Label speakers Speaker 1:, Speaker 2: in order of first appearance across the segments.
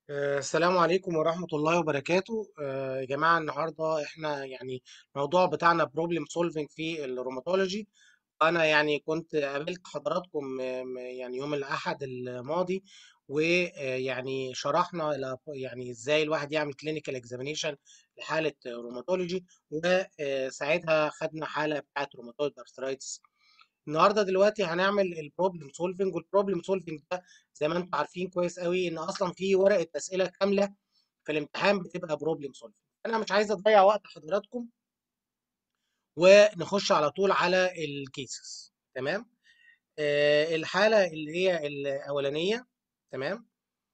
Speaker 1: آه، السلام عليكم ورحمة الله وبركاته آه، يا جماعة النهاردة احنا يعني الموضوع بتاعنا بروبلم سولفينج في الروماتولوجي أنا يعني كنت قابلت حضراتكم آه، م- يعني يوم الأحد الماضي ويعني شرحنا إلى- يعني إزاي الواحد يعمل كلينيكال اكزامينيشن لحالة روماتولوجي وساعتها خدنا حالة بتاعت روماتويد ارثرايتس النهارده دلوقتي هنعمل البروبلم سولفنج والبروبلم سولفنج ده زي ما انتم عارفين كويس قوي ان اصلا في ورقه اسئله كامله في الامتحان بتبقى بروبلم سولفنج انا مش عايز اضيع وقت حضراتكم ونخش على طول على الكيسز تمام آه الحاله اللي هي الاولانيه تمام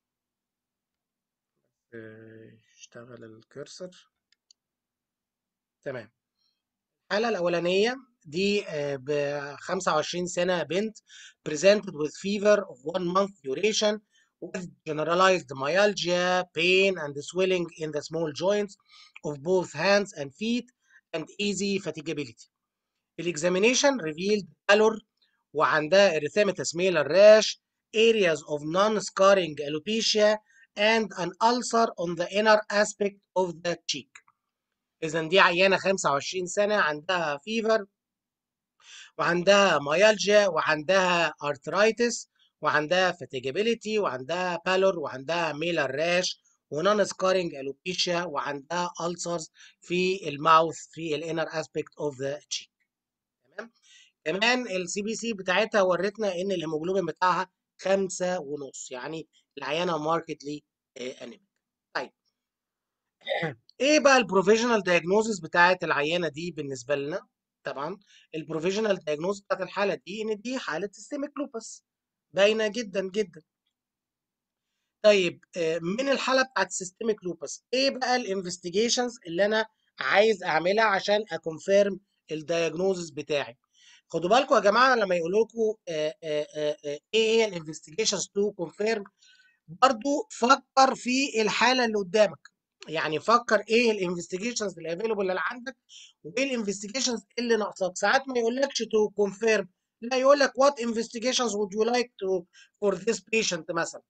Speaker 1: آه، اشتغل الكرسر تمام الحالة الأولانية دي آه، ب 25 سنة بنت presented with fever of one month duration with generalized myalgia, pain and swelling in the small joints of both hands and feet and easy fatigability. الإكزامينيشن revealed pallor وعندها erythematous malar rash, areas of non-scarring alopecia and an ulcer on the inner aspect of the cheek. إذا دي عيانة 25 سنة عندها فيفر وعندها مايالجيا وعندها ارثرايتس وعندها فاتيجابيليتي وعندها بالور وعندها ميلر راش ونون سكارينج الوبيشيا وعندها ألسرز في الماوث في الانر اسبيكت اوف ذا تشيك تمام كمان السي بي سي بتاعتها ورتنا ان الهيموجلوبين بتاعها خمسة ونص يعني العيانة ماركتلي انيميك طيب ايه بقى البروفيشنال دايجنوزس بتاعت العيانه دي بالنسبه لنا طبعا البروفيشنال دايجنوز بتاعت الحاله دي ان دي حاله سيستميك لوبس باينه جدا جدا طيب آه، من الحاله بتاعت سيستميك لوبس ايه بقى الانفستيجيشنز اللي انا عايز اعملها عشان اكونفيرم الدايجنوزس بتاعي خدوا بالكم يا جماعه لما يقولوا لكم ايه هي الانفستيجيشنز تو كونفيرم برضو فكر في الحاله اللي قدامك يعني فكر ايه الانفستيجيشنز اللي افيلبل اللي عندك وايه الانفستيجيشنز اللي ناقصاك ساعات ما يقولكش تو كونفيرم لا يقول لك وات انفستيجيشنز would you like to for this patient مثلا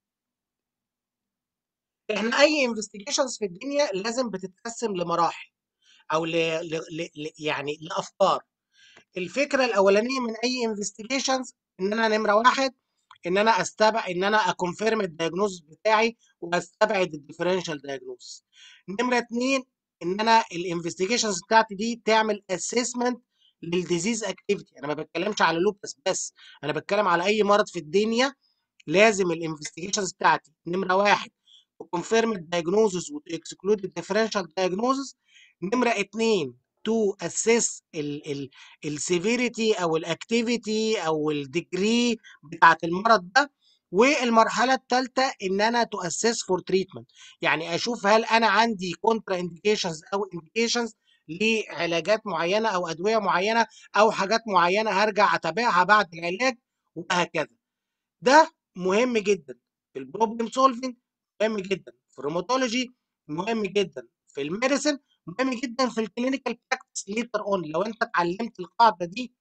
Speaker 1: احنا اي انفستيجيشنز في الدنيا لازم بتتقسم لمراحل او ل... ل... ل... ل- يعني لافكار الفكره الاولانيه من اي انفستيجيشنز ان انا نمره واحد ان انا استبعد ان انا اكونفيرم الدايجنوز بتاعي واستبعد الديفرنشال دايجنوز نمره اتنين ان انا الانفستيجيشنز بتاعتي دي تعمل اسسمنت للديزيز اكتيفيتي انا ما بتكلمش على لوبس بس انا بتكلم على اي مرض في الدنيا لازم الانفستيجيشنز بتاعتي نمره واحد تكونفيرم الدايجنوزز وتكسكلود الديفرنشال دايجنوزز نمره اتنين تو اسس السيفيريتي او الاكتيفيتي او الديجري بتاعت المرض ده والمرحله الثالثه ان انا تو اسس فور تريتمنت يعني اشوف هل انا عندي كونترا انديكيشنز او انديكيشنز لعلاجات معينه او ادويه معينه او حاجات معينه هرجع اتابعها بعد العلاج وهكذا ده مهم جدا في البروبلم سولفنج مهم جدا في الروماتولوجي مهم جدا في الميديسن مهم جدا في الكلينيكال براكتس ليتر اون لو انت اتعلمت القاعده دي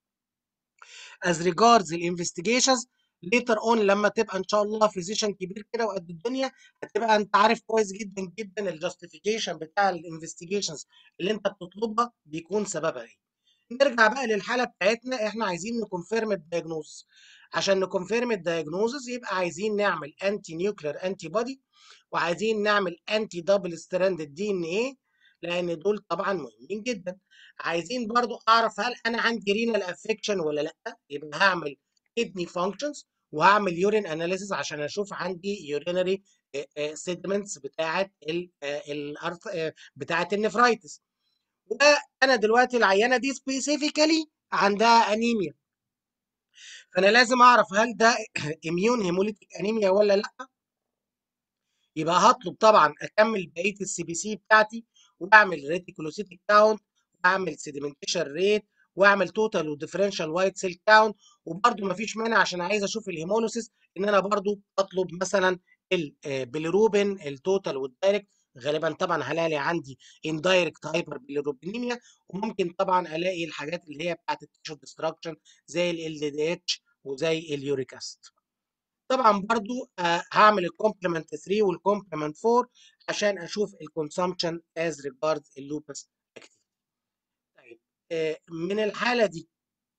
Speaker 1: از ريجاردز الانفستيجيشنز ليتر اون لما تبقى ان شاء الله فيزيشن كبير كده وقد الدنيا هتبقى انت عارف كويس جدا جدا الجاستيفيكيشن بتاع الانفستيجيشنز اللي انت بتطلبها بيكون سببها ايه نرجع بقى للحاله بتاعتنا احنا عايزين نكونفيرم الدايجنوز عشان نكونفيرم الدايجنوزز يبقى عايزين نعمل انتي نيوكلير انتي بودي وعايزين نعمل انتي دبل ستراند دي ان ايه لان دول طبعا مهمين جدا عايزين برضو اعرف هل انا عندي رينال افكشن ولا لا يبقى هعمل كدني فانكشنز وهعمل يورين اناليسيس عشان اشوف عندي يورينري سيدمنتس بتاعه الارث بتاعه النفرايتس وانا دلوقتي العيانه دي سبيسيفيكالي عندها انيميا فانا لازم اعرف هل ده اميون هيموليتيك انيميا ولا لا يبقى هطلب طبعا اكمل بقيه السي بي سي بتاعتي واعمل ريتيكولوسيتيك كاونت واعمل سيديمنتيشن ريت واعمل توتال وديفرنشال وايت سيل كاونت وبرده ما فيش مانع عشان عايز اشوف الهيمولوسيس ان انا برده اطلب مثلا البيليروبين التوتال والدايركت غالبا طبعا هلاقي عندي اندايركت هايبر بيليروبينيميا وممكن طبعا الاقي الحاجات اللي هي بتاعت التيشو ديستراكشن زي ال دي اتش وزي اليوريك اسيد طبعا برضو آه هعمل الكومبلمنت 3 والكومبلمنت 4 عشان اشوف الكونسامشن از ريجارد اللوبس اكتيفيتي طيب آه من الحاله دي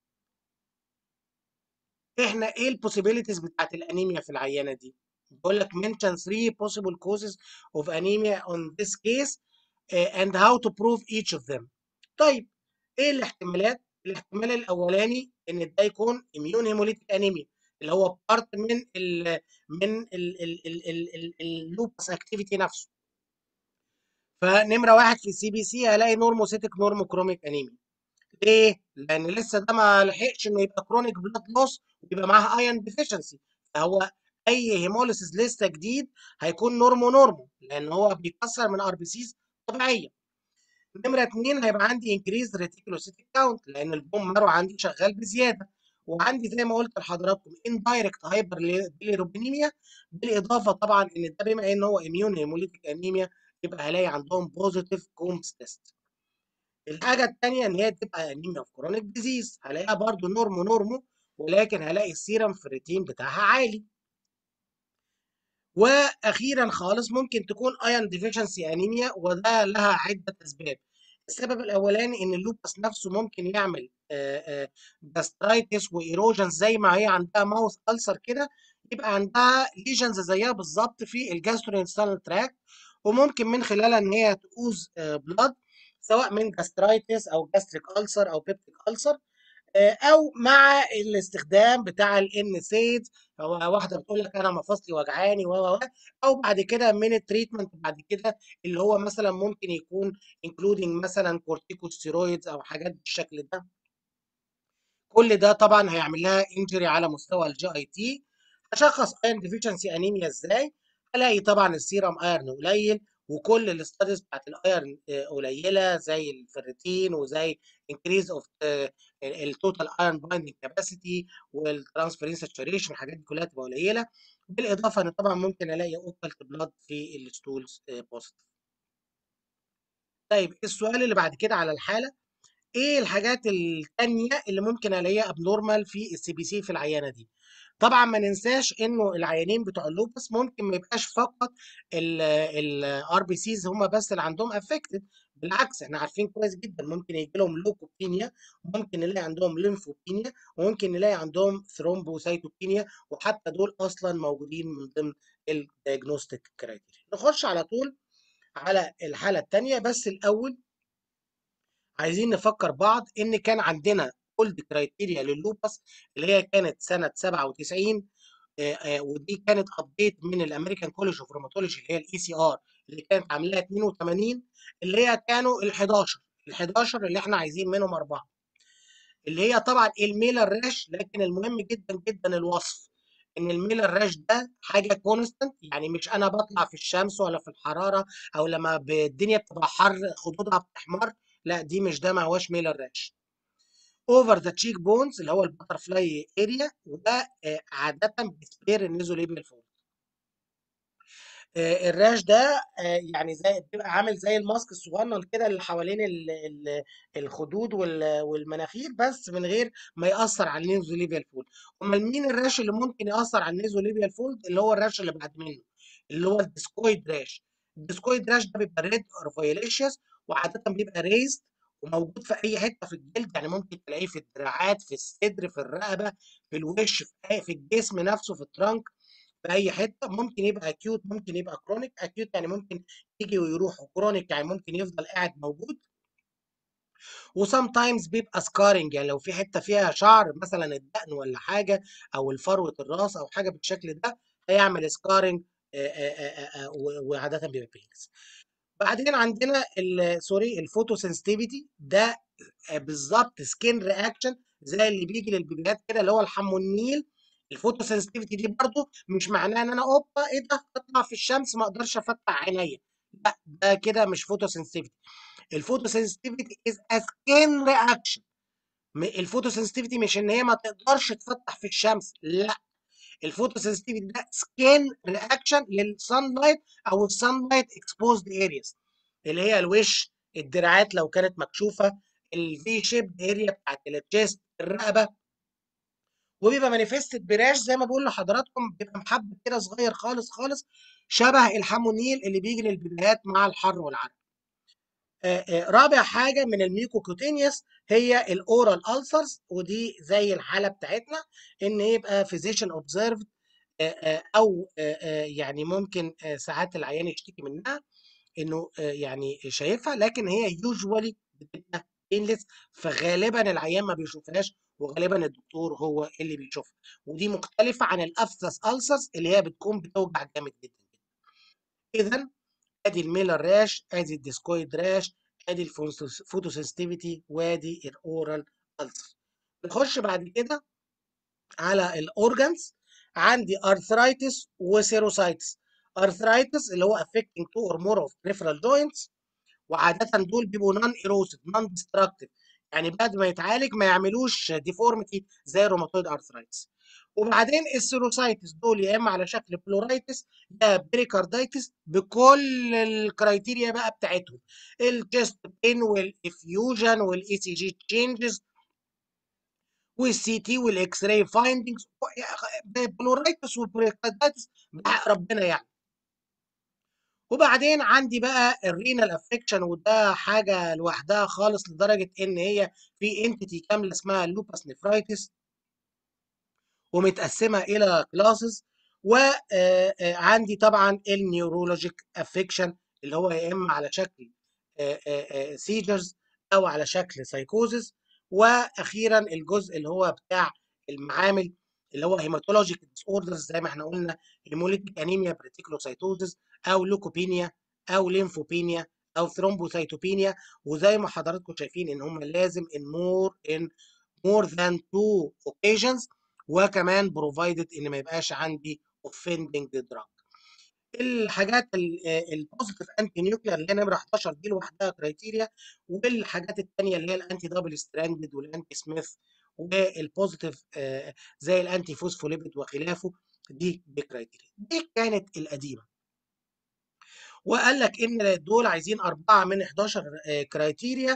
Speaker 1: احنا ايه البوسيبيليتيز بتاعت الانيميا في العيانه دي بقول لك mention 3 possible causes of anemia on this case uh, and how to prove each of them طيب ايه الاحتمالات الاحتمال الاولاني ان ده يكون immune hemolytic anemia اللي هو بارت من ال من اللوبس اكتيفيتي نفسه فنمره واحد في السي بي سي هلاقي نورموسيتك نورموكروميك انيميا ليه؟ لان لسه ده ما لحقش انه يبقى كرونيك بلاد لوس ويبقى معاه ايرون ديفيشنسي فهو اي هيموليسيس لسه جديد هيكون نورمو نورمو لان هو بيكسر من ار بي سيز طبيعيه نمره اثنين هيبقى عندي انكريز ريتيكولوسيتيك كاونت لان البوم مارو عندي شغال بزياده وعندي زي ما قلت لحضراتكم اندايركت هايبر بيليروبينيميا بالاضافه طبعا ان ده بما ان هو اميون هيموليتيك انيميا يبقى هلاقي عندهم بوزيتيف كومز تيست الحاجه الثانيه ان هي تبقى انيميا اوف كرونيك ديزيز هلاقيها برضو نورمو نورمو ولكن هلاقي السيرم فريتين بتاعها عالي واخيرا خالص ممكن تكون ايون ديفيشنسي انيميا وده لها عده اسباب السبب الاولاني ان اللوبس نفسه ممكن يعمل جاسترايتس وايروجنز زي ما هي عندها ماوث ألسر كده يبقى عندها ليجنز زيها بالظبط في الجاستروانتستينال تراك وممكن من خلالها ان هي تؤوز بلاد سواء من جاسترايتس او جاستريك ألسر او بيبتيك ألسر او مع الاستخدام بتاع الان سيد واحده بتقول لك انا مفاصلي وجعاني و او بعد كده من التريتمنت بعد كده اللي هو مثلا ممكن يكون انكلودنج مثلا كورتيكوستيرويدز او حاجات بالشكل ده كل ده طبعا هيعمل لها انجري على مستوى الجي اي تي هشخص ايرن ديفيشنسي انيميا ازاي هلاقي طبعا السيرم ايرن قليل وكل الاستاديز بتاعت الايرن قليله زي الفيرتين وزي انكريز اوف التوتال ايرن بايندنج كاباسيتي والترانسفيرنس ساتوريشن الحاجات دي كلها تبقى قليله بالاضافه ان طبعا ممكن الاقي اوكلت بلاد في الستولز بوزيتيف طيب السؤال اللي بعد كده على الحاله ايه الحاجات الثانيه اللي ممكن الاقيها ابنورمال في السي بي سي في العيانه دي طبعا ما ننساش انه العيانين بتوع اللوبس ممكن ما يبقاش فقط الار بي سيز هم بس اللي عندهم افكتد بالعكس احنا عارفين كويس جدا ممكن يجي لهم لوكوبينيا وممكن نلاقي عندهم ليمفوبينيا وممكن نلاقي عندهم ثرومبوسايتوبينيا وحتى دول اصلا موجودين من ضمن الدياجنوستيك كرايتيريا نخش على طول على الحاله الثانيه بس الاول عايزين نفكر بعض ان كان عندنا اولد كرايتيريا لللوبس اللي هي كانت سنه 97 آه آه ودي كانت ابديت من الامريكان كولج اوف روماتولوجي اللي هي الاي سي ار اللي كانت عاملاها 82 اللي هي كانوا ال 11 ال 11 اللي احنا عايزين منهم اربعه اللي هي طبعا الميلر راش لكن المهم جدا جدا الوصف ان الميلر راش ده حاجه كونستنت يعني مش انا بطلع في الشمس ولا في الحراره او لما الدنيا بتبقى حر خدودها بتحمر لا دي مش ده ما هوش ميلر راش اوفر ذا تشيك بونز اللي هو البتر فلاي اريا وده عاده بيسبير النيزوليبيال فولد الراش ده يعني زي بيبقى عامل زي الماسك الصغنن كده اللي حوالين ال ال الخدود والمناخير بس من غير ما ياثر على النيزوليبيال فولد امال مين الراش اللي ممكن ياثر على النيزوليبيال فولد اللي هو الراش اللي بعد منه اللي هو الديسكويد راش الديسكويد راش ده بيبقى ريد اور فايوليشيوس وعاده بيبقى ريزد وموجود في اي حته في الجلد يعني ممكن تلاقيه في الدراعات في الصدر في الرقبه في الوش في, في الجسم نفسه في الترنك في اي حته ممكن يبقى اكيوت ممكن يبقى كرونيك اكيوت يعني ممكن يجي ويروح وكرونيك يعني ممكن يفضل قاعد موجود وسام تايمز بيبقى سكارنج يعني لو في حته فيها شعر مثلا الدقن ولا حاجه او الفروه الراس او حاجه بالشكل ده هيعمل سكارنج وعاده بيبقى بينكس بعدين عندنا سوري الفوتو سنسيتيفيتي ده بالظبط سكين رياكشن زي اللي بيجي للبيبيهات كده اللي هو الحمونيل الفوتو سنسيتيفيتي دي برضو مش معناه ان انا اوبا ايه ده اطلع في الشمس ما اقدرش افتح عينيا لا ده كده مش فوتو سنسيتيفيتي الفوتو سنسيتيفيتي از ا سكين رياكشن الفوتو سنسيتيفيتي مش ان هي ما تقدرش تفتح في الشمس لا الفوتو سنسيتيفيتي ده سكين رياكشن للسان لايت او السان لايت اكسبوزد ارياز اللي هي الوش الدراعات لو كانت مكشوفه الفي شيب اريا بتاعت التشيست الرقبه وبيبقى مانيفستد براش زي ما بقول لحضراتكم بيبقى محبب كده صغير خالص خالص شبه الحمونيل اللي بيجي للبيبيهات مع الحر والعرق آه، آه، رابع حاجه من الميوكوكوتينيوس هي الاورال السرز ودي زي الحاله بتاعتنا ان يبقى فيزيشن اوبزرفد او آه، آه، يعني ممكن آه، ساعات العيان يشتكي منها انه آه، يعني شايفها لكن هي يوجوالي بتبقى بينلس فغالبا العيان ما بيشوفهاش وغالبا الدكتور هو اللي بيشوفها ودي مختلفه عن الافسس السرز اللي هي بتكون بتوجع جامد جدا اذا ادي الميلر راش ادي الديسكويد راش ادي الفوتوسنسيتيفيتي وادي الاورال السر نخش بعد كده على الاورجانز عندي ارثرايتس وسيروسايتس ارثرايتس اللي هو affecting two or more of peripheral joints وعاده دول بيبقوا نون ايروسيف نون ديستراكتيف يعني بعد ما يتعالج ما يعملوش ديفورميتي زي الروماتويد ارثرايتس وبعدين السيروسايتس دول يا اما على شكل بلورايتس يا بريكاردايتس بكل الكرايتيريا بقى بتاعتهم الجست بين والافيوجن والاي سي جي تشينجز والسي تي والاكس راي فايندنجز بلورايتس وبريكاردايتس بحق ربنا يعني وبعدين عندي بقى الرينال افكشن وده حاجه لوحدها خالص لدرجه ان هي في انتيتي كامله اسمها اللوباس نفرايتس ومتقسمه الى كلاسز وعندي طبعا النيورولوجيك افكشن اللي هو يا اما على شكل سيجرز او على شكل سايكوزس واخيرا الجزء اللي هو بتاع المعامل اللي هو هيماتولوجيك ديس اوردرز زي ما احنا قلنا هيموليتيك انيميا بريتيكولوسايتوزس او لوكوبينيا او ليمفوبينيا او ثرومبوسايتوبينيا وزي ما حضراتكم شايفين ان هم لازم in more in more than two occasions وكمان provided ان ما يبقاش عندي offending drug الحاجات البوزيتيف انتي نيوكلير اللي هي نمره 11 دي لوحدها كرايتيريا والحاجات الثانيه اللي هي الانتي دبل ستراندد والانتي سميث والبوزيتيف زي الانتي فوسفوليبيد وخلافه دي بكرايتيريا دي كانت القديمه وقال لك ان دول عايزين اربعه من 11 كرايتيريا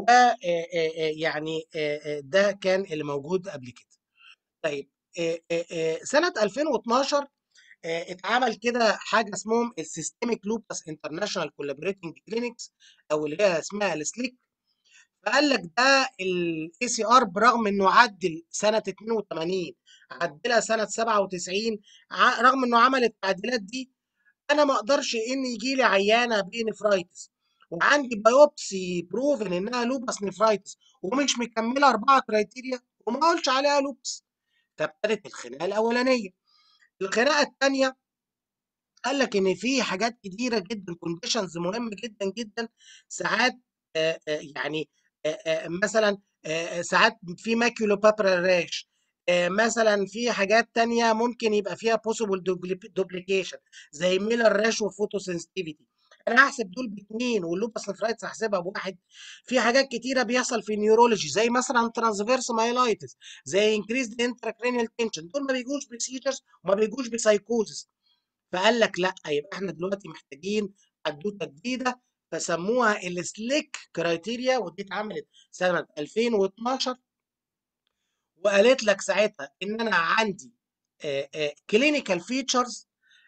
Speaker 1: ويعني ده كان اللي موجود قبل كده طيب سنه 2012 اتعمل كده حاجه اسمهم السيستميك لوبس انترناشونال كولابوريتنج كلينكس او اللي هي اسمها السليك فقال لك ده الاي سي ار برغم انه عدل سنه 82 عدلها سنه 97 رغم انه عمل التعديلات دي انا ما اقدرش ان يجي لي عيانه بنفرايتس وعندي بايوبسي بروفن انها لوبس نفرايتس ومش مكمله اربعه كرايتيريا وما اقولش عليها لوبس فابتدت الخناقه الاولانيه الخناقه الثانيه قال لك ان في حاجات كتيره جدا كونديشنز مهمه جدا جدا ساعات آآ آآ يعني آآ مثلا ساعات في ماكيولو بابرا راش مثلا في حاجات تانية ممكن يبقى فيها possible دوبليكيشن زي ميلر راش وفوتوسنسيتيفيتي انا هحسب دول باثنين واللوبس نفرايتس هحسبها بواحد في حاجات كتيره بيحصل في النيورولوجي زي مثلا ترانسفيرس مايلايتس زي انكريزد انتراكرينيال تنشن دول ما بيجوش بسيجرز وما بيجوش بسايكوزس فقال لك لا يبقى احنا دلوقتي محتاجين حدوته جديده فسموها السليك كرايتيريا ودي اتعملت سنه 2012 وقالت لك ساعتها ان انا عندي كلينيكال فيتشرز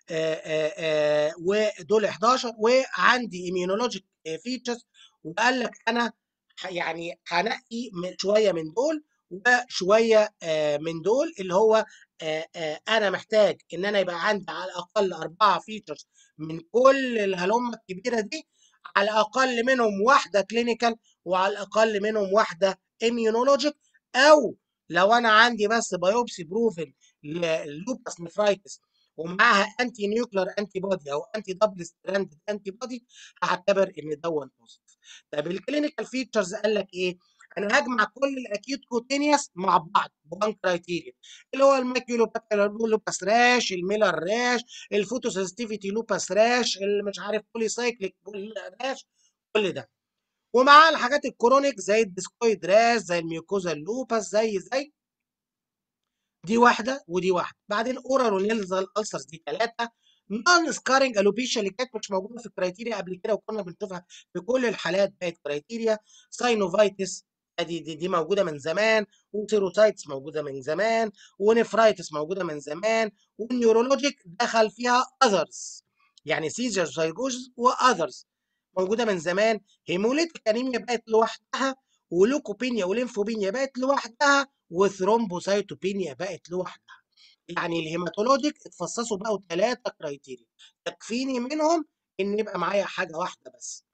Speaker 1: ودول 11 وعندي ايميونولوجيك فيتشرز وقال لك انا يعني هنقي شويه من دول وشويه من دول اللي هو انا محتاج ان انا يبقى عندي على الاقل اربعه فيتشرز من كل الهلمه الكبيره دي على الاقل منهم واحده كلينيكال وعلى الاقل منهم واحده اميونولوجيك او لو انا عندي بس بايوبسي بروفن للوبس نفرايتس ومعاها انتي نيوكلير انتي بودي او انتي دبل ستراند انتي بودي هعتبر ان دوت بوزيتيف طب الكلينيكال فيتشرز قال لك ايه انا هجمع كل الاكيوت كوتينيوس مع بعض بوان كرايتيريا اللي هو الماكيولو لوباس راش الميلر راش الفوتوسنسيتيفيتي لوباس راش اللي مش عارف بولي سايكليك راش كل ده ومعاه الحاجات الكرونيك زي الديسكويد راش زي الميوكوزا لوباس زي زي دي واحده ودي واحده بعدين اورال ونيلزال السرز دي ثلاثه نون سكارنج الوبيشيا اللي كانت مش موجوده في الكرايتيريا قبل كده وكنا بنشوفها في كل الحالات بقت كرايتيريا ساينوفايتس ادي دي, دي موجوده من زمان وسيروسايتس موجوده من زمان ونفرايتس موجوده من زمان والنيورولوجيك دخل فيها اذرز يعني سيزر سايكوز واذرز موجوده من زمان هيموليتيك انيميا بقت لوحدها ولوكوبينيا وليمفوبينيا بقت لوحدها وثرومبوسايتوبينيا بقت لوحدها يعني الهيماتولوجيك اتفصصوا بقوا ثلاثه كرايتيريا يكفيني منهم ان يبقى معايا حاجه واحده بس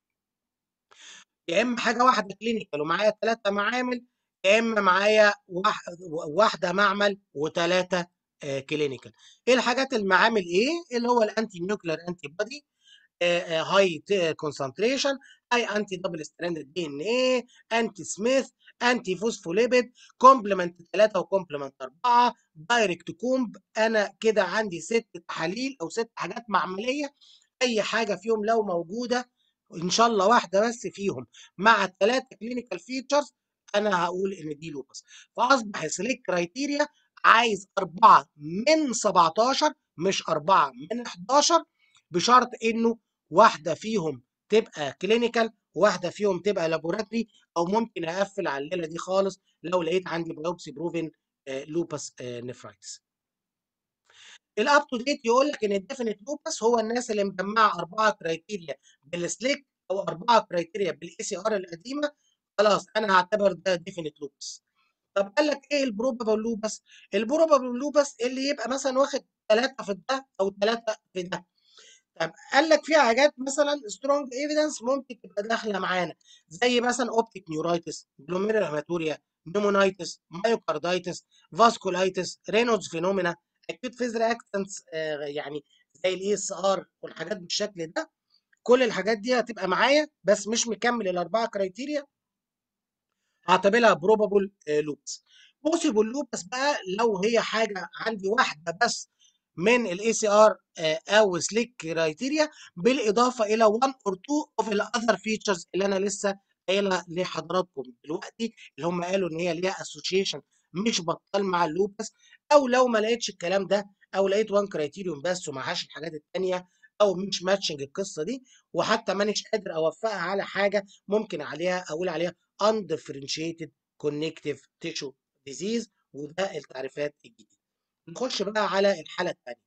Speaker 1: يا اما حاجه واحده كلينيكال ومعايا ثلاثه معامل يا اما معايا واحده معمل وثلاثه كلينيكال ايه الحاجات المعامل ايه اللي هو الانتي نيوكلير انتي بودي هاي كونسنتريشن هاي انتي دبل ستراندد دي ان ايه انتي سميث انتي فوسفوليبيد كومبلمنت 3 وكومبلمنت 4 دايركت كومب انا كده عندي ست تحاليل او ست حاجات معمليه اي حاجه فيهم لو موجوده ان شاء الله واحده بس فيهم مع الثلاثه كلينيكال فيتشرز انا هقول ان دي لوبس فاصبح السليك كرايتيريا عايز أربعة من 17 مش أربعة من 11 بشرط إنه واحدة فيهم تبقى كلينيكال وواحدة فيهم تبقى لابوراتري أو ممكن أقفل على الليلة دي خالص لو لقيت عندي بايوبسي بروفن لوبس نفرايتس. الاب تو ديت يقول لك ان الديفينيت لوبس هو الناس اللي مجمعه اربعه كرايتيريا بالسليك او اربعه كرايتيريا بالاي سي ار القديمه خلاص انا هعتبر ده ديفينيت لوبس. طب قال لك ايه البروبابل لوبس؟ البروبابل لوبس اللي يبقى مثلا واخد ثلاثه في ده او ثلاثه في ده. طب قال لك في حاجات مثلا سترونج ايفيدنس ممكن تبقى داخله معانا زي مثلا اوبتيك نيورايتس جلوميرال هيماتوريا نيمونايتس مايوكاردايتس فاسكولايتس رينولدز فينومينا اكيد فيز رياكتنس يعني زي الاي اس ار والحاجات بالشكل ده كل الحاجات دي هتبقى معايا بس مش مكمل الاربعه كرايتيريا هعتبرها بروبابل لوبس بوسيبل لوبس بقى لو هي حاجه عندي واحده بس من الاي سي ار او سليك كرايتيريا بالاضافه الى 1 اور 2 اوف الاذر فيتشرز اللي انا لسه قايلها لحضراتكم دلوقتي اللي هم قالوا ان هي ليها اسوشيشن مش بطال مع اللوبس او لو ما لقيتش الكلام ده او لقيت 1 كرايتيريوم بس ومعهاش الحاجات الثانيه او مش ماتشنج القصه دي وحتى مانيش قادر اوفقها على حاجه ممكن عليها اقول عليها undifferentiated connective tissue disease وده التعريفات الجديده. نخش بقى على الحاله الثانيه.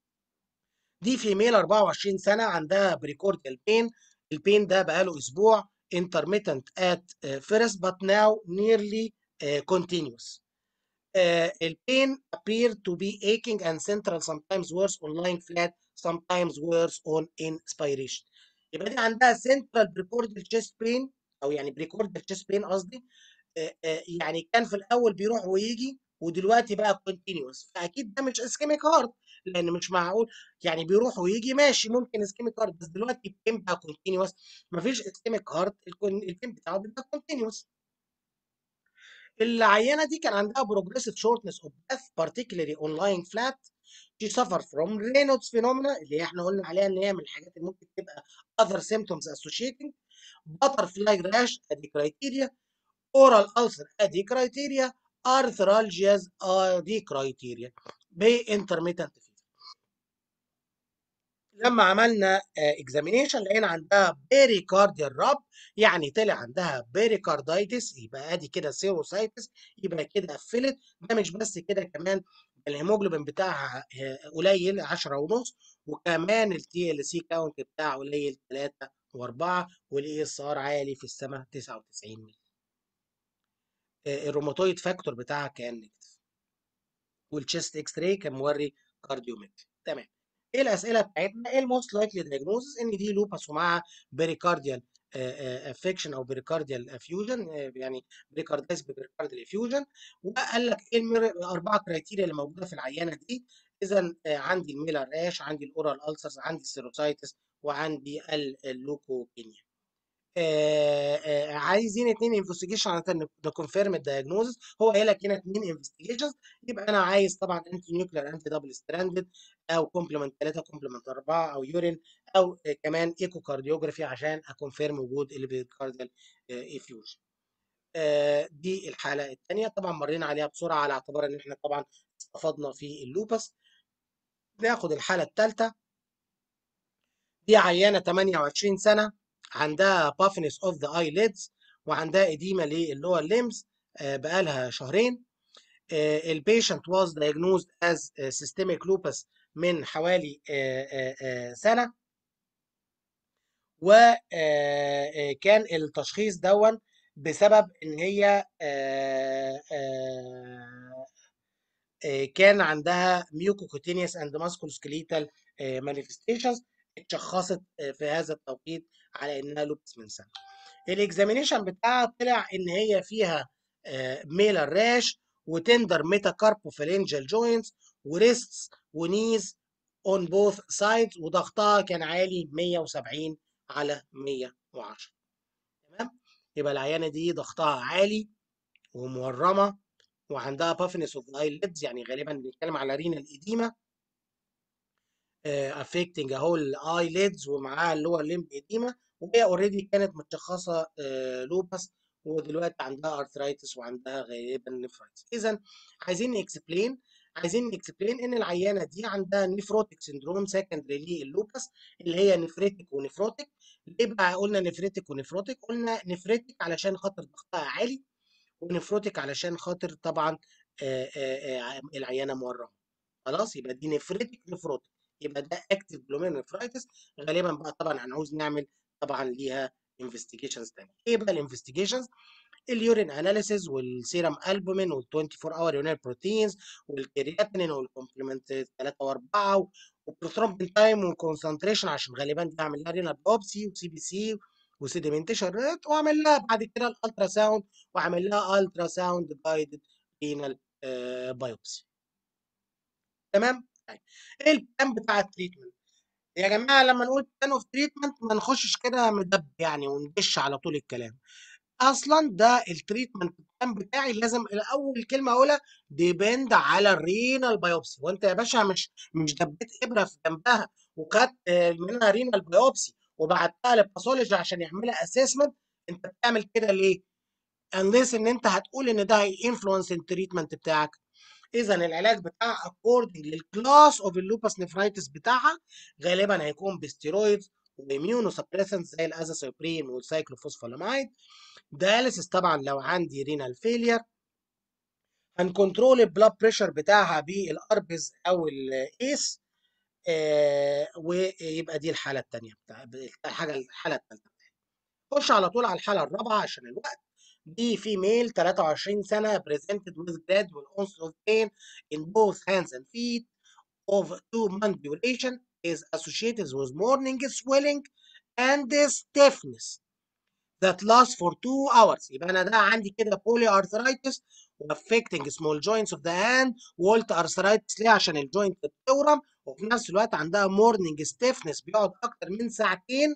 Speaker 1: دي فيميل 24 سنه عندها بريكورديال بين البين ده بقاله اسبوع intermittent at uh, first but now nearly uh, continuous. Uh, البين appear to be aching and central sometimes worse on lying flat sometimes worse on inspiration. يبقى دي عندها central precordial chest pain او يعني بريكوردال chest pain قصدي يعني كان في الاول بيروح ويجي ودلوقتي بقى كونتينيوس فاكيد ده مش اسكيميك هارت لان مش معقول يعني بيروح ويجي ماشي ممكن اسكيميك هارت بس دلوقتي البين بقى كونتينيوس مفيش اسكيميك هارت البين بتاعه بيبقى كونتينيوس العيانه دي كان عندها بروجريسيف شورتنس اوف breath particularly on lying flat she suffer from Raynaud's phenomena اللي احنا قلنا عليها ان هي من الحاجات اللي ممكن تبقى other symptoms associating butterfly rash ادي كرايتيريا oral ulcer ادي كرايتيريا arthralgias ادي كرايتيريا بانترميتنت فيفر لما عملنا اكزامينيشن لقينا عندها بيريكارديال راب يعني طلع عندها بيريكاردايتس يبقى ادي كده سيروسايتس يبقى كده قفلت ده مش بس كده كمان الهيموجلوبين بتاعها قليل 10 ونص وكمان التي ال سي كاونت بتاعه قليل 3 و4 والاي اس ار عالي في السماء 99 مللي الروماتويد فاكتور بتاعها كان نيجاتيف والتشيست اكس راي كان موري كارديومتري تمام ايه الاسئله بتاعتنا ايه الموست لايكلي دايجنوزس ان دي لوباس ومعاها بريكارديال افكشن او بريكارديال افيوجن يعني بريكاردايز بريكارديال افيوجن وقال لك ايه الاربعه كرايتيريا اللي موجوده في العيانه دي اذا عندي الميلر راش عندي الاورال السرز عندي السيروسايتس وعندي اللوكوبينيا آه آه عايزين اثنين انفستيجيشن عشان نكونفيرم الدايجنوزس هو قايل لك هنا اثنين انفستيجيشنز يبقى انا عايز طبعا انتي نيوكلير انتي دبل ستراندد او كومبلمنت 3 كومبلمنت 4 او يورين او آه كمان ايكو كارديوجرافي عشان اكونفيرم وجود البيكارديال افيوجن دي الحاله الثانيه طبعا مرينا عليها بسرعه على اعتبار ان احنا طبعا استفدنا في اللوبس ناخد الحاله الثالثه دي عيانه 28 سنه عندها بافنس اوف ذا اي ليدز وعندها اديمه للور ليمز بقالها شهرين البيشنت واز diagnosed as systemic lupus من حوالي سنه وكان التشخيص دون بسبب ان هي كان عندها ميوكوكوتينيوس اند ماسكولوسكليتال مانيفستيشنز اتشخصت في هذا التوقيت على انها لوبس من سنه الاكزامينيشن بتاعها طلع ان هي فيها ميلر راش وتندر ميتاكاربوفالينجال جوينتس وريستس ونيز اون بوث سايدز وضغطها كان عالي 170 على 110 تمام يبقى العيانه دي ضغطها عالي ومورمه وعندها بافنس اوف ايليدز يعني غالبا بنتكلم على رينال ايديما افكتنج اهو الايليدز ومعاها اللور ليمب ايديما وهي اوريدي كانت متشخصه لوبس ودلوقتي عندها ارثرايتس وعندها غالبا نفرايتس اذا عايزين نكسبلين عايزين نكسبلين ان العيانه دي عندها نفروتيك سندروم سكندري للوبس اللي هي نفريتك ونفروتيك ليه بقى قلنا نفريتك ونفروتيك قلنا نفريتك علشان خاطر ضغطها عالي ونفروتك علشان خاطر طبعا آآ آآ العيانه مورمه خلاص يبقى دي نفريتك نفروتيك يبقى ده اكتف جلوميرونيفرايتس غالبا بقى طبعا هنعوز نعمل طبعا ليها انفستيجيشنز تانية ايه بقى الانفستيجيشنز اليورين اناليسيز والسيرم البومين وال 24 اور يورين بروتينز والكرياتينين والكومبلمنت 3 و4 والبروثرومبين تايم والكونسنتريشن عشان غالبا دي اعمل لها رينال بوبسي وسي بي سي وسيديمنتيشن ريت واعمل لها بعد كده الالترا ساوند واعمل لها الترا ساوند جايدد رينال بايوبسي تمام طيب ايه البلان بتاع التريتمنت يا جماعه لما نقول بلان اوف تريتمنت ما نخشش كده مدب يعني وندش على طول الكلام اصلا ده التريتمنت بلان بتاعي لازم اول كلمه اقولها ديبند على الرينال بايوبسي وانت يا باشا مش مش دبيت ابره في جنبها وخدت منها رينال بايوبسي وبعتها للباثولوجي عشان يعملها اسسمنت انت بتعمل كده ليه؟ unless ان انت هتقول ان ده هينفلونس التريتمنت بتاعك اذا العلاج بتاعها اكوردنج للكلاس اوف اللوبس نفرايتس بتاعها غالبا هيكون بستيرويدز واميونو سبريسنس زي الازاسوبرين والسايكلوفوسفولامايد دياليسيس طبعا لو عندي رينال فيلير هنكنترول البلاد بريشر بتاعها بالاربز او الايس آه ويبقى دي الحاله الثانيه بتاع الحاجه الحاله الثالثه خش على طول على الحاله الرابعه عشان الوقت دي فيميل 23 سنه presented with gradual onset of pain in both hands and feet of two month duration is associated with morning swelling and stiffness that lasts for two hours يبقى انا ده عندي كده بولي ارثرايتس affecting small joints of the hand وقلت ارثرايتس ليه عشان الجوينت بتورم وفي نفس الوقت عندها مورنينج ستيفنس بيقعد اكتر من ساعتين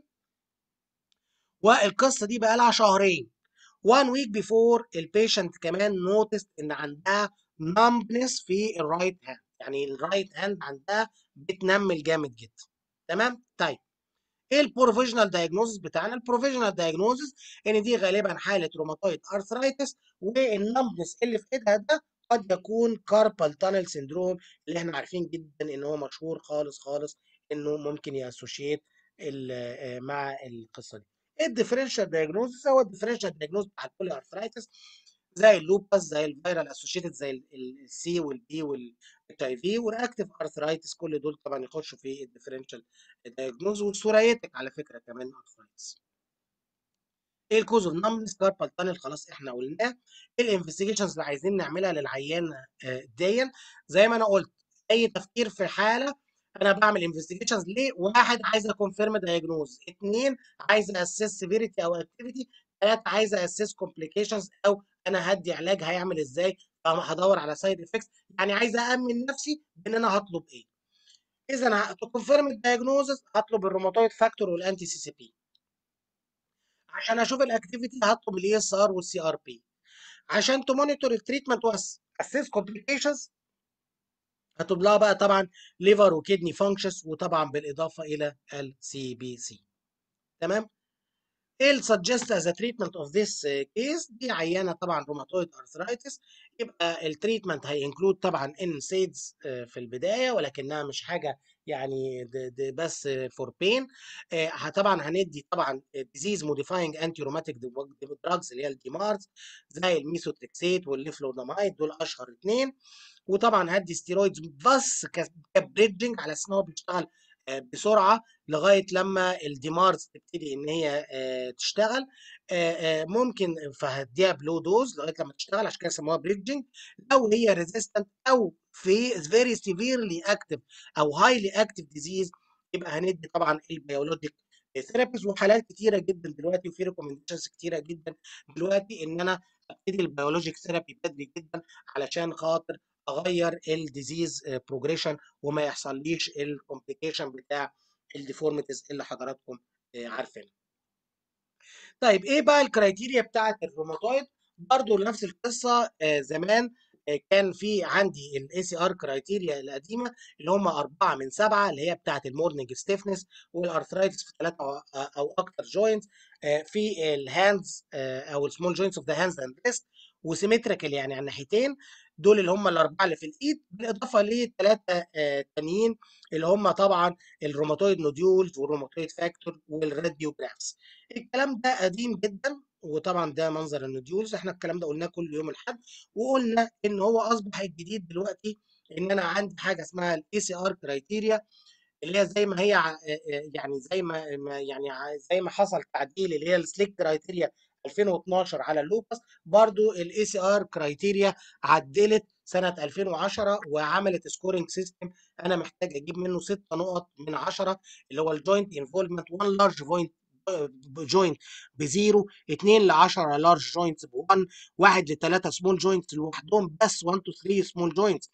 Speaker 1: والقصه دي بقى لها شهرين one week before البيشنت كمان noticed ان عندها numbness في الرايت هاند يعني الرايت هاند عندها بتنمل جامد جدا تمام طيب ايه البروفيشنال دايجنوزس بتاعنا البروفيشنال دايجنوزس ان دي غالبا حاله روماتويد ارثرايتس والنمبنس اللي في ايدها ده قد يكون كاربال تانل سيندروم اللي احنا عارفين جدا ان هو مشهور خالص خالص انه ممكن ياسوشيت مع القصه دي الديفرنشال دايجنوزس هو الديفرنشال دايجنوز بتاع البولي ارثرايتس زي اللوبس زي الفيرال اسوشيتد زي السي والبي والاتش اي في والاكتيف ارثرايتس كل دول طبعا يخشوا في الديفرنشال دايجنوز والسورياتك على فكره كمان ارثرايتس ايه الكوز اوف نمبنس كاربال تانل خلاص احنا قلناه ايه الانفستيجيشنز اللي عايزين نعملها للعيان ديا زي ما انا قلت اي تفكير في حاله انا بعمل انفستيجيشنز ليه واحد عايز اكونفيرم دايجنوز اثنين عايز اسس سيفيريتي او اكتيفيتي ثلاثه عايز اسس كومبليكيشنز او انا هدي علاج هيعمل ازاي هدور على سايد افكتس يعني عايز امن نفسي بان انا هطلب ايه اذا تكونفيرم الدايجنوزس هطلب الروماتويد فاكتور والانتي سي سي بي عشان اشوف الاكتيفيتي هطلب الاي اس ار والسي ار بي عشان تمونيتور التريتمنت واسس كومبليكيشنز هتطلب لها بقى طبعا ليفر وكدني فانكشنز وطبعا بالاضافه الى السي بي سي تمام ايه السجست از تريتمنت اوف ذيس كيس دي عيانه طبعا روماتويد ارثرايتس يبقى التريتمنت هينكلود طبعا ان سيدز في البدايه ولكنها مش حاجه يعني دي دي بس فور بين طبعا هندي طبعا ديزيز موديفاينج انتي روماتيك دراجز اللي هي الديمارز زي الميثوتريكسيت والليفلونامايد دول اشهر اثنين وطبعا هدي ستيرويدز بس كبريدجنج على اساس ان هو بيشتغل بسرعه لغايه لما الديمارز تبتدي ان هي تشتغل ممكن فهديها بلو دوز لغايه لما تشتغل عشان كده سموها بريدجنج لو هي ريزيستنت او في فيري سيفيرلي اكتف او هايلي اكتف ديزيز يبقى هندي طبعا البيولوجيك ثيرابيز وحالات كتيره جدا دلوقتي وفي ريكومنديشنز كتيره جدا دلوقتي ان انا ابتدي البيولوجيك ثيرابي بدري جدا علشان خاطر اغير الديزيز بروجريشن وما يحصليش الكومبليكيشن بتاع الديفورميتيز اللي حضراتكم عارفينها. طيب ايه بقى الكرايتيريا بتاعت الروماتويد؟ برضو نفس القصه زمان كان في عندي الاي سي ار كرايتيريا القديمه اللي هم اربعه من سبعه اللي هي بتاعت المورنينج ستيفنس والارثرايتس في ثلاثه او اكثر جوينتس في الهاندز او السمول جوينتس اوف ذا هاندز اند ريست وسيمتريكال يعني على الناحيتين دول اللي هم الاربعه اللي في الايد بالاضافه لثلاثه تانيين اللي هم طبعا الروماتويد نوديولز والروماتويد فاكتور والراديوجرافز الكلام ده قديم جدا وطبعا ده منظر النوديولز احنا الكلام ده قلناه كل يوم الاحد وقلنا ان هو اصبح الجديد دلوقتي ان انا عندي حاجه اسمها الاي سي ار كرايتيريا اللي هي زي ما هي يعني زي ما يعني زي ما حصل تعديل اللي هي السليك كرايتيريا 2012 على اللوبس برضو الاي سي ار كرايتيريا عدلت سنه 2010 وعملت سكورنج سيستم انا محتاج اجيب منه 6 نقط من 10 اللي هو الجوينت انفولفمنت 1 لارج بوينت جوينت بزيرو 2 ل 10 لارج جوينتس ب 1 1 ل 3 سمول جوينتس لوحدهم بس 1 تو 3 سمول جوينتس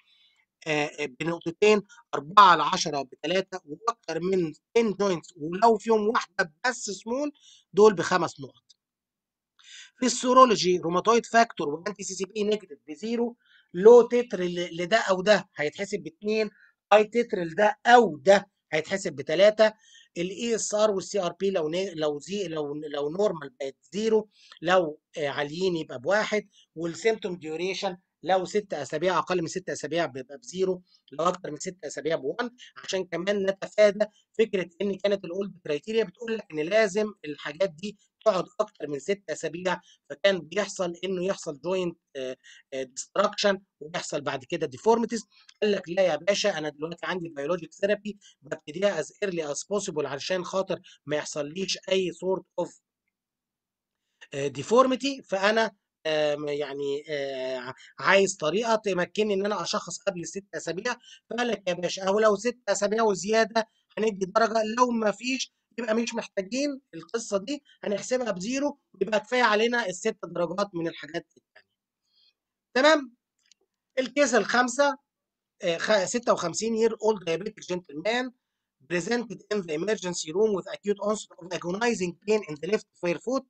Speaker 1: بنقطتين 4 ل 10 بثلاثه واكثر من 10 جوينتس ولو فيهم واحده بس سمول دول بخمس نقط. في السيرولوجي روماتويد فاكتور وانتي سي سي بي نيجاتيف بزيرو لو تتر لده او ده هيتحسب باثنين هاي تتر لده او ده هيتحسب بثلاثه الاي اس ار والسي ار بي لو لو زي لو لو نورمال بقت زيرو لو عاليين يبقى بواحد والسيمتوم ديوريشن لو ست اسابيع اقل من ست اسابيع بيبقى بزيرو لو اكتر من ست اسابيع ب1 عشان كمان نتفادى فكره ان كانت الاولد كرايتيريا بتقول لك ان لازم الحاجات دي تقعد اكتر من ست اسابيع فكان بيحصل انه يحصل جوينت ديستراكشن ويحصل بعد كده ديفورميتيز قال لك لا يا باشا انا دلوقتي عندي بيولوجيك ثيرابي ببتديها از ايرلي از بوسيبل علشان خاطر ما يحصليش اي سورت اوف ديفورميتي فانا يعني عايز طريقه تمكنني ان انا اشخص قبل ست اسابيع فقال لك يا باشا اهو لو ست اسابيع وزياده هندي درجه لو ما فيش يبقى مش محتاجين القصه دي هنحسبها بزيرو ويبقى كفايه علينا الست درجات من الحاجات الثانيه. تمام؟ الكيس الخامسه 56 year old diabetic gentleman presented in the emergency room with acute onset of agonizing pain in the left foot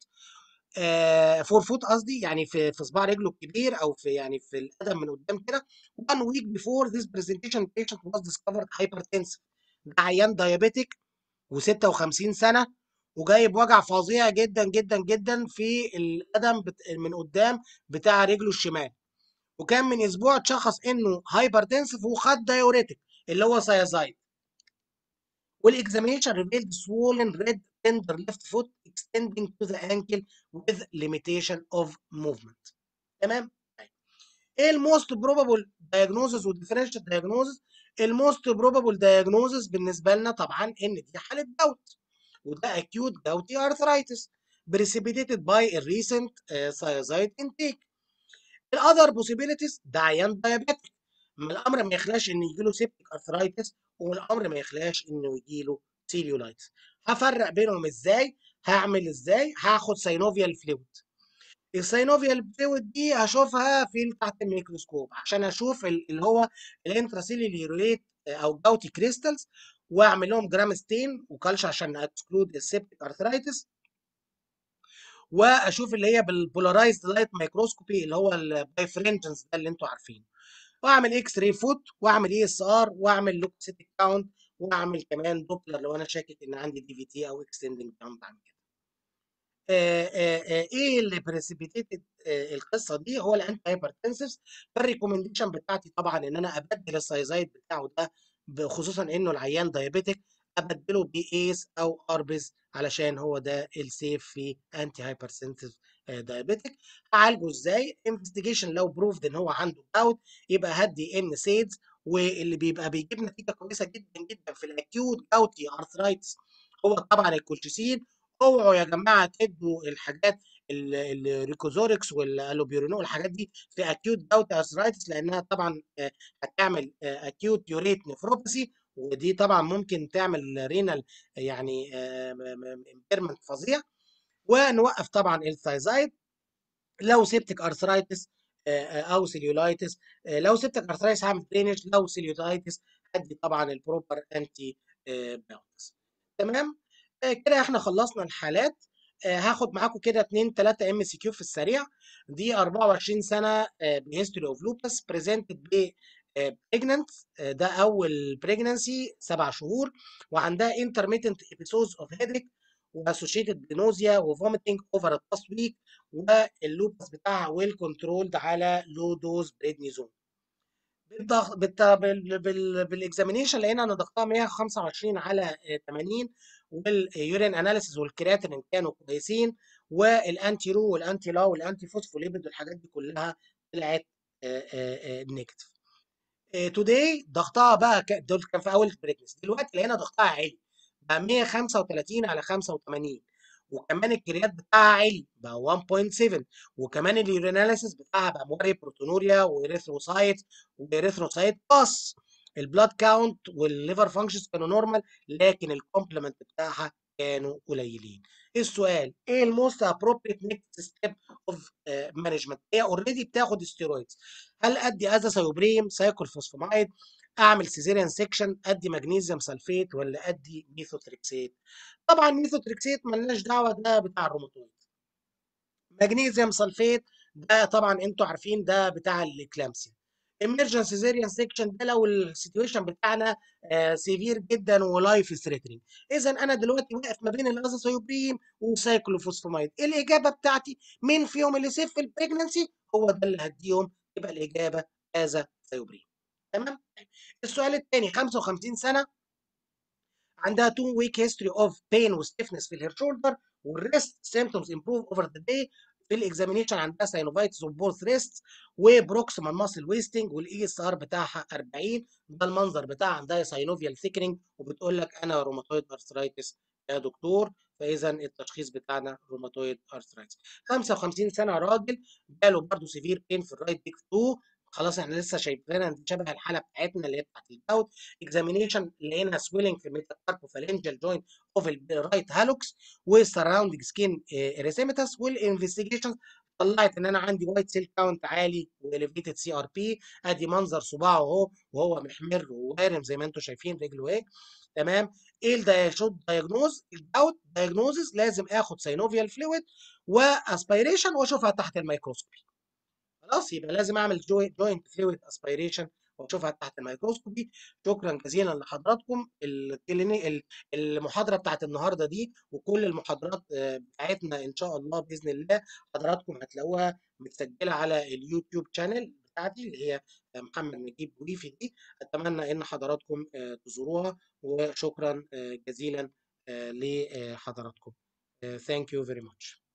Speaker 1: فور فوت قصدي يعني في في صباع رجله الكبير او في يعني في القدم من قدام كده one week before this presentation patient was discovered hypertensive ده عيان دايابيتك و56 سنه وجايب وجع فظيع جدا جدا جدا في القدم بت... من قدام بتاع رجله الشمال وكان من اسبوع اتشخص انه هايبرتنسف وخد دايوريتك اللي هو سيازايد والاكزامينشن ريفيلد swollen red tender left foot extending to the ankle with limitation of movement تمام ايه الموست بروبابل diagnosis والديفرنشال diagnosis الموست بروبابل diagnosis بالنسبه لنا طبعا ان دي حاله جوت وده acute gouty arthritis precipitated by a recent uh, thiazide intake الاذر possibilities ده عيان diabetic ما الامر ما يخلاش ان يجي له سيبتيك ارثرايتس والامر ما يخلاش انه يجي له سيليولايتس هفرق بينهم ازاي هعمل ازاي هاخد سينوفيال فلويد السينوفيال فلويد دي هشوفها في تحت الميكروسكوب عشان اشوف اللي هو الانتراسيلولي ريت او جاوتي كريستالز واعمل لهم جرام ستين وكالش عشان اكسكلود السيبتيك ارثرايتس واشوف اللي هي بالبولارايزد لايت مايكروسكوبي اللي هو البايفرنجنس ده اللي انتوا عارفينه واعمل اكس راي فوت واعمل اي اس ار واعمل لوكسيتيك كاونت واعمل كمان دوبلر لو انا شاكك ان عندي دي في تي او اكستندنج كاونت بعمل كده ايه اللي بريسيبيتيتد القصه دي هو الانتي هايبرتنسفز فالريكومنديشن بتاعتي طبعا ان انا ابدل السايزايد بتاعه ده خصوصا انه العيان دايابيتك ابدله بايس او اربز علشان هو ده السيف في انتي هايبرسنسيف دايابيتك هعالجه ازاي انفستيجيشن لو بروفد ان هو عنده جاوت يبقى هدي ان سيدز واللي بيبقى بيجيب نتيجه كويسه جدا جدا في الاكيوت جاوتي ارثرايتس هو طبعا الكولشيسين اوعوا يا جماعه تدوا الحاجات الريكوزوركس والالوبيورينول الحاجات دي في اكيوت جاوتي ارثرايتس لانها طبعا هتعمل اكيوت يوريت نفروباثي ودي طبعا ممكن تعمل رينال يعني امبيرمنت فظيع ونوقف طبعا الثايزايد لو سيبتك ارثرايتس او سيليولايتس لو سيبتك ارثرايتس هعمل درينج لو سيليولايتس هدي طبعا البروبر انتي بايوتكس تمام كده احنا خلصنا الحالات هاخد معاكم كده 2 3 ام سي كيو في السريع دي 24 سنه بهيستوري اوف لوبس بريزنتد ب بريجننت ده اول بريجننسي سبع شهور وعندها intermittent episodes of headache واسوشيتد بنوزيا وفوميتنج اوفر الباست ويك واللوبس بتاعها ويل كنترولد على لو دوز بريدنيزون بالضغط بال... بال... بالاكزامينيشن لقينا ان ضغطها 125 على 80 واليورين اناليسيز والكرياتين كانوا كويسين والانتي رو والانتي لا والانتي فوسفوليبيد والحاجات دي كلها طلعت نيجاتيف توداي ضغطها بقى ك... دول كان في اول البريكنس دلوقتي لقينا ضغطها عالي بقى 135 على 85 وكمان الكريات بتاعها عالي بقى 1.7 وكمان اليوريناليسيس بتاعها بقى موري بروتونوريا واريثروسايت واريثروسايت باس البلاد كاونت والليفر فانكشنز كانوا نورمال لكن الكومبلمنت بتاعها كانوا قليلين السؤال ايه الموست ابروبريت نيكست ستيب اوف مانجمنت هي اوريدي بتاخد ستيرويدز هل ادي ازاثيوبريم سايكل فوسفامايد اعمل سيزيريان سيكشن ادي مغنيسيوم سلفيت ولا ادي ميثوتريكسيت طبعا ميثوتريكسيت ملناش دعوه ده بتاع الروماتويد مغنيسيوم سلفيت ده طبعا انتوا عارفين ده بتاع الاكلامسيا emergency سيزيريان سيكشن ده لو السيتويشن بتاعنا سيفير جدا ولايف ثريتنينج اذا انا دلوقتي واقف ما بين الازاثيوبريم وسايكلوفوسفامايد الاجابه بتاعتي مين فيهم اللي سيف في البريجنسي هو ده اللي هديهم يبقى الاجابه ازاثيوبريم تمام السؤال الثاني 55 سنه عندها 2 ويك هيستوري اوف بين وستيفنس في الهير شولدر والريست سيمبتومز امبروف اوفر ذا داي في الاكزامينيشن عندها ساينوفايتس اوف بوث ريست وبروكسيمال ماسل ويستنج والاي اس ار بتاعها 40 ده المنظر بتاعها عندها ساينوفيال ثيكنينج وبتقول لك انا روماتويد ارثرايتس يا دكتور فاذا التشخيص بتاعنا روماتويد ارثرايتس 55 سنه راجل جاله برضه سيفير بين في الرايت بيك 2 خلاص احنا لسه شايفينها شبه الحاله بتاعتنا اللي هي بتاعت الجاوت اكزامينيشن لقينا سويلنج في الميتاكاربوفالنجال جوينت اوف الرايت هالوكس والسراوندنج سكين اريثيماتس والانفستيجيشن طلعت ان انا عندي وايت سيل كاونت عالي واليفيتد سي ار بي ادي منظر صباعه اهو وهو محمر ووارم زي ما انتم شايفين رجله ايه تمام ايه الدايشوت دايجنوز الجاوت دايجنوزز لازم اخد سينوفيال فلويد واسبيريشن واشوفها تحت الميكروسكوبي خلاص يبقى لازم اعمل جوينت فلويد اسبيريشن واشوفها تحت الميكروسكوبي شكرا جزيلا لحضراتكم المحاضره بتاعت النهارده دي وكل المحاضرات بتاعتنا ان شاء الله باذن الله حضراتكم هتلاقوها متسجله على اليوتيوب شانل بتاعتي اللي هي محمد نجيب بويفي دي اتمنى ان حضراتكم تزوروها وشكرا جزيلا لحضراتكم Thank you very much.